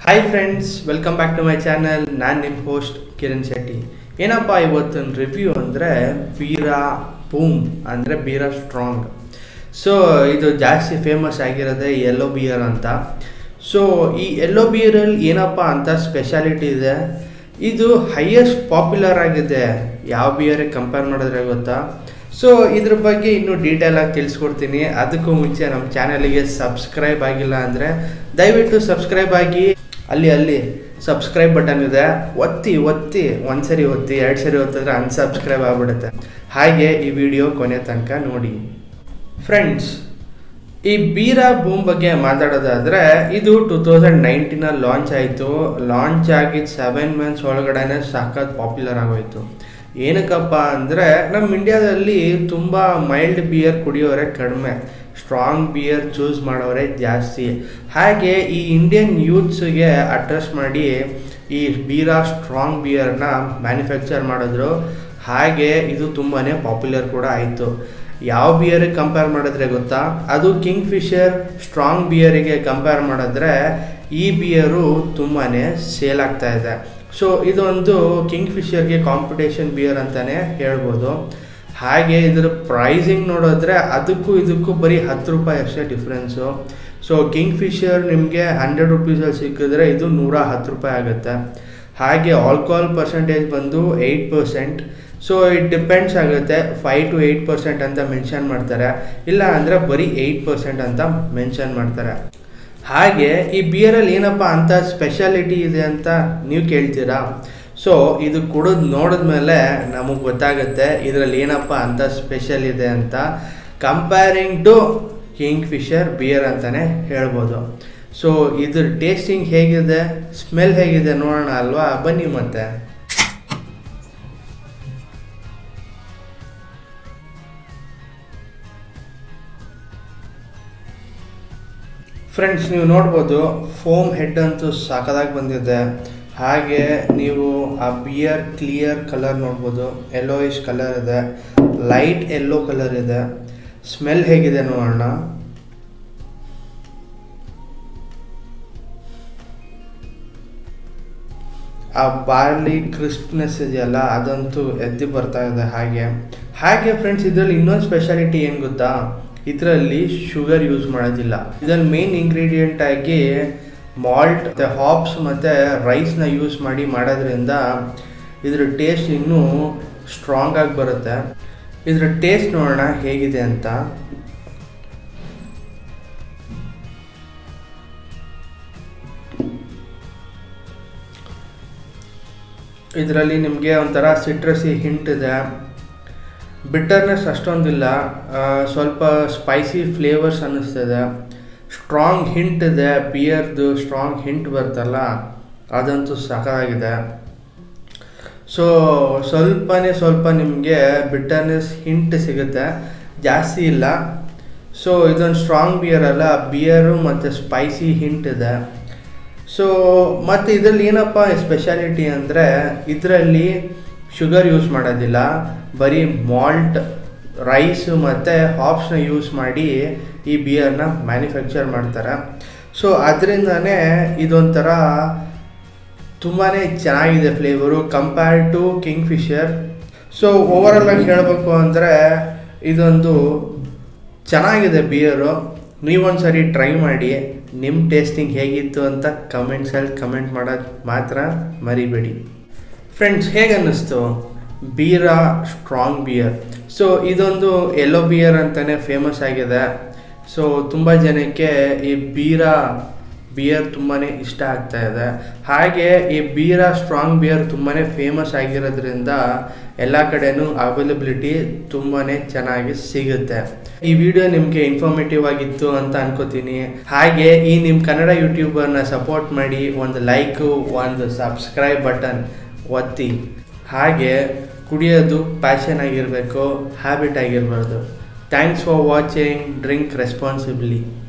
hi friends welcome back to my channel ನಾನು ನಿಮ್ಮ host Kiran Shetty ಏನಪ್ಪ ಇವತ್ತಿನ ರಿವ್ಯೂ ಅಂದರೆ ಬೀರಾ ಬೂಮ್ ಅಂದರೆ ಬೀರಾ ಸ್ಟ್ರಾಂಗ್ ಸೊ ಇದು ಜಾಸ್ತಿ ಫೇಮಸ್ ಆಗಿರೋದೇ ಯೆಲ್ಲೋ ಬಿಯರ್ ಅಂತ ಸೊ ಈ ಯೆಲ್ಲೋ ಬಿಯರಲ್ಲಿ ಏನಪ್ಪ ಅಂತ ಸ್ಪೆಷಾಲಿಟಿ ಇದೆ ಇದು ಹೈಯೆಸ್ಟ್ ಪಾಪ್ಯುಲರ್ ಆಗಿದೆ ಯಾವ ಬಿಯರಿಗೆ ಕಂಪೇರ್ ಮಾಡಿದ್ರೆ ಗೊತ್ತಾ ಸೊ ಇದ್ರ ಬಗ್ಗೆ ಇನ್ನೂ ಡೀಟೇಲ್ ಆಗಿ ತಿಳಿಸ್ಕೊಡ್ತೀನಿ ಅದಕ್ಕೂ ಮುಂಚೆ ನಮ್ಮ ಚಾನಲಿಗೆ ಸಬ್ಸ್ಕ್ರೈಬ್ ಆಗಿಲ್ಲ ಅಂದರೆ ದಯವಿಟ್ಟು ಸಬ್ಸ್ಕ್ರೈಬ್ ಆಗಿ ಅಲ್ಲಿ ಅಲ್ಲಿ ಸಬ್ಸ್ಕ್ರೈಬ್ ಬಟನ್ ಇದೆ ಒತ್ತಿ ಒತ್ತಿ ಒಂದು ಸರಿ ಒತ್ತಿ ಎರಡು ಸರಿ ಒತ್ತಿದ್ರೆ ಅನ್ಸಬ್ಸ್ಕ್ರೈಬ್ ಆಗಿಬಿಡುತ್ತೆ ಹಾಗೆ ಈ ವಿಡಿಯೋ ಕೊನೆ ತನಕ ನೋಡಿ ಫ್ರೆಂಡ್ಸ್ ಈ ಬೀರಾ ಬೂಮ್ ಬಗ್ಗೆ ಮಾತಾಡೋದಾದ್ರೆ ಇದು ಟೂ ತೌಸಂಡ್ ನೈನ್ಟೀನಲ್ಲಿ ಲಾಂಚ್ ಆಯಿತು ಲಾಂಚ್ ಆಗಿದ್ದು ಸೆವೆನ್ ಮಂತ್ಸ್ ಒಳಗಡೆನೆ ಸಖತ್ ಪಾಪ್ಯುಲರ್ ಆಗೋಯ್ತು ಏನಕ್ಕಪ್ಪ ಅಂದರೆ ನಮ್ಮ ಇಂಡಿಯಾದಲ್ಲಿ ತುಂಬ ಮೈಲ್ಡ್ ಬಿಯರ್ ಕುಡಿಯೋರೆ ಕಡಿಮೆ ಸ್ಟ್ರಾಂಗ್ ಬಿಯರ್ ಚೂಸ್ ಮಾಡೋರೆ ಜಾಸ್ತಿ ಹಾಗೆ ಈ ಇಂಡಿಯನ್ ಯೂತ್ಸ್ಗೆ ಅಡ್ರೆಸ್ ಮಾಡಿ ಈ ಬೀರಾ ಸ್ಟ್ರಾಂಗ್ ಬಿಯರ್ನ ಮ್ಯಾನುಫ್ಯಾಕ್ಚರ್ ಮಾಡಿದ್ರು ಹಾಗೆ ಇದು ತುಂಬಾ ಪಾಪ್ಯುಲರ್ ಕೂಡ ಆಯಿತು ಯಾವ ಬಿಯರಿಗೆ ಕಂಪೇರ್ ಮಾಡಿದ್ರೆ ಗೊತ್ತಾ ಅದು ಕಿಂಗ್ ಫಿಶರ್ ಸ್ಟ್ರಾಂಗ್ ಬಿಯರಿಗೆ ಕಂಪೇರ್ ಮಾಡಿದ್ರೆ ಈ ಬಿಯರು ತುಂಬಾ ಸೇಲ್ ಆಗ್ತಾ ಇದೆ ಸೊ ಇದೊಂದು ಕಿಂಗ್ ಫಿಶರ್ಗೆ ಕಾಂಪಿಟೇಷನ್ ಬಿಯರ್ ಅಂತಲೇ ಹೇಳ್ಬೋದು ಹಾಗೆ ಇದರ ಪ್ರೈಸಿಂಗ್ ನೋಡಿದ್ರೆ ಅದಕ್ಕೂ ಇದಕ್ಕೂ ಬರೀ ಹತ್ತು ರೂಪಾಯಿ ಅಷ್ಟೇ ಡಿಫ್ರೆನ್ಸು ಸೊ ಕಿಂಗ್ ಫಿಶರ್ ನಿಮಗೆ ಹಂಡ್ರೆಡ್ ರುಪೀಸಲ್ಲಿ ಸಿಕ್ಕಿದ್ರೆ ಇದು ನೂರ ಹತ್ತು ರೂಪಾಯಿ ಆಗುತ್ತೆ ಹಾಗೆ ಆಲ್ಕೋಹಾಲ್ ಪರ್ಸೆಂಟೇಜ್ ಬಂದು eight percent so it depends ಆಗುತ್ತೆ ಫೈವ್ ಟು ಏಯ್ಟ್ ಪರ್ಸೆಂಟ್ ಅಂತ ಮೆನ್ಷನ್ ಮಾಡ್ತಾರೆ ಇಲ್ಲ ಅಂದರೆ ಬರೀ ಏಯ್ಟ್ ಪರ್ಸೆಂಟ್ ಅಂತ ಮೆನ್ಷನ್ ಮಾಡ್ತಾರೆ ಹಾಗೆ ಈ ಬಿಯರಲ್ಲಿ ಏನಪ್ಪ ಅಂತ ಸ್ಪೆಷಾಲಿಟಿ ಇದೆ ಅಂತ ನೀವು ಕೇಳ್ತೀರಾ ಸೊ ಇದು ಕುಡಿದು ನೋಡಿದ್ಮೇಲೆ ನಮಗೆ ಗೊತ್ತಾಗುತ್ತೆ ಇದರಲ್ಲಿ ಏನಪ್ಪ ಅಂತ ಸ್ಪೆಷಲ್ ಇದೆ ಅಂತ comparing to Kingfisher beer ಅಂತಲೇ ಹೇಳ್ಬೋದು ಸೊ ಇದ್ರ ಟೇಸ್ಟಿಂಗ್ ಹೇಗಿದೆ ಸ್ಮೆಲ್ ಹೇಗಿದೆ ನೋಡೋಣ ಅಲ್ವಾ ಬನ್ನಿ ಮತ್ತೆ ಫ್ರೆಂಡ್ಸ್ ನೀವು ನೋಡ್ಬೋದು ಫೋಮ್ ಹೆಡ್ ಅಂತೂ ಸಾಕದಾಗಿ ಬಂದಿದೆ ಹಾಗೆ ನೀವು ಆ ಬಿಯರ್ ಕ್ಲಿಯರ್ ಕಲರ್ ನೋಡ್ಬೋದು ಯೆಲ್ಲೋಯಿಶ್ ಕಲರ್ ಇದೆ ಲೈಟ್ ಯೆಲ್ಲೋ ಕಲರ್ ಇದೆ ಸ್ಮೆಲ್ ಹೇಗಿದೆ ನೋಡೋಣ ಆ ಬಾರ್ಲಿ ಕ್ರಿಸ್ಪ್ನೆಸ್ ಇದೆಯಲ್ಲ ಅದಂತೂ ಎದ್ದು ಬರ್ತಾ ಇದೆ ಹಾಗೆ ಹಾಗೆ ಫ್ರೆಂಡ್ಸ್ ಇದರಲ್ಲಿ ಇನ್ನೊಂದು ಸ್ಪೆಷಾಲಿಟಿ ಏನು ಗೊತ್ತಾ ಇದರಲ್ಲಿ ಶುಗರ್ ಯೂಸ್ ಮಾಡೋದಿಲ್ಲ ಇದರಲ್ಲಿ ಮೇನ್ ಇಂಗ್ರೀಡಿಯೆಂಟ್ ಆಗಿ ಮಾಲ್ಟ್ ಮತ್ತು ಹಾಪ್ಸ್ ಮತ್ತು ರೈಸ್ನ ಯೂಸ್ ಮಾಡಿ ಮಾಡೋದ್ರಿಂದ ಇದ್ರ ಟೇಸ್ಟ್ ಇನ್ನೂ ಸ್ಟ್ರಾಂಗ್ ಆಗಿ ಬರುತ್ತೆ ಇದರ ಟೇಸ್ಟ್ ನೋಡೋಣ ಹೇಗಿದೆ ಅಂತ ಇದರಲ್ಲಿ ನಿಮಗೆ ಒಂಥರ ಸಿಟ್ರಸಿ ಹಿಂಟ್ ಇದೆ ಬಿಟ್ಟರ್ನೆಸ್ ಅಷ್ಟೊಂದಿಲ್ಲ ಸ್ವಲ್ಪ ಸ್ಪೈಸಿ ಫ್ಲೇವರ್ಸ್ ಅನ್ನಿಸ್ತದೆ ಸ್ಟ್ರಾಂಗ್ ಹಿಂಟ್ ಇದೆ ಬಿಯರ್ದು ಸ್ಟ್ರಾಂಗ್ ಹಿಂಟ್ ಬರ್ತಲ್ಲ ಅದಂತೂ ಸಖತ್ತಾಗಿದೆ ಸೊ ಸ್ವಲ್ಪನೇ ಸ್ವಲ್ಪ ನಿಮಗೆ ಬಿಟ್ಟರ್ನೆಸ್ ಹಿಂಟ್ ಸಿಗುತ್ತೆ ಜಾಸ್ತಿ ಇಲ್ಲ ಸೊ ಇದೊಂದು ಸ್ಟ್ರಾಂಗ್ ಬಿಯರ್ ಅಲ್ಲ ಬಿಯರು ಮತ್ತು ಸ್ಪೈಸಿ ಹಿಂಟ್ ಇದೆ ಸೊ ಮತ್ತು ಇದರಲ್ಲಿ ಏನಪ್ಪ ಸ್ಪೆಷಾಲಿಟಿ ಅಂದರೆ ಇದರಲ್ಲಿ ಶುಗರ್ ಯೂಸ್ ಮಾಡೋದಿಲ್ಲ ಬರೀ ಮಾಲ್ಟ್ ರೈಸು ಮತ್ತು ಹಾಪ್ಸ್ನ ಯೂಸ್ ಮಾಡಿ ಈ ಬಿಯರ್ನ ಮ್ಯಾನುಫ್ಯಾಕ್ಚರ್ ಮಾಡ್ತಾರೆ ಸೊ ಅದರಿಂದನೇ ಇದೊಂಥರ ತುಂಬಾ ಚೆನ್ನಾಗಿದೆ flavour compared to Kingfisher so overall ಆಗಿ ಹೇಳಬೇಕು ಅಂದರೆ ಇದೊಂದು ಚೆನ್ನಾಗಿದೆ ಬಿಯರು ನೀವೊಂದು ಸರಿ ಟ್ರೈ ಮಾಡಿ ನಿಮ್ಮ ಟೇಸ್ಟಿಂಗ್ ಹೇಗಿತ್ತು ಅಂತ ಕಮೆಂಟ್ಸಲ್ಲಿ ಕಮೆಂಟ್ ಮಾಡೋದು ಮಾತ್ರ ಮರಿಬೇಡಿ ಫ್ರೆಂಡ್ಸ್ ಹೇಗೆ ಅನ್ನಿಸ್ತು ಬೀರಾ ಸ್ಟ್ರಾಂಗ್ ಬಿಯರ್ ಸೊ ಇದೊಂದು ಯೆಲ್ಲೋ ಬಿಯರ್ ಅಂತಲೇ ಫೇಮಸ್ ಆಗಿದೆ ಸೊ ತುಂಬ ಜನಕ್ಕೆ ಈ ಬೀರಾ ಬಿಯರ್ ತುಂಬಾ ಇಷ್ಟ ಆಗ್ತಾ ಇದೆ ಹಾಗೆ ಈ ಬೀರಾ ಸ್ಟ್ರಾಂಗ್ ಬಿಯರ್ ತುಂಬಾ ಫೇಮಸ್ ಆಗಿರೋದ್ರಿಂದ ಎಲ್ಲ ಕಡೆನೂ ಅವೈಲಬಿಲಿಟಿ ತುಂಬಾ ಚೆನ್ನಾಗಿ ಸಿಗುತ್ತೆ ಈ ವಿಡಿಯೋ ನಿಮಗೆ ಇನ್ಫಾರ್ಮೇಟಿವ್ ಆಗಿತ್ತು ಅಂತ ಅನ್ಕೋತೀನಿ ಹಾಗೆ ಈ ನಿಮ್ಮ ಕನ್ನಡ ಯೂಟ್ಯೂಬರ್ನ ಸಪೋರ್ಟ್ ಮಾಡಿ ಒಂದು ಲೈಕು ಒಂದು ಸಬ್ಸ್ಕ್ರೈಬ್ ಬಟನ್ ಒತ್ತಿ ಹಾಗೆ ಕುಡಿಯೋದು ಪ್ಯಾಷನ್ ಆಗಿರಬೇಕು ಹ್ಯಾಬಿಟ್ ಆಗಿರಬಾರ್ದು thanks for watching drink responsibly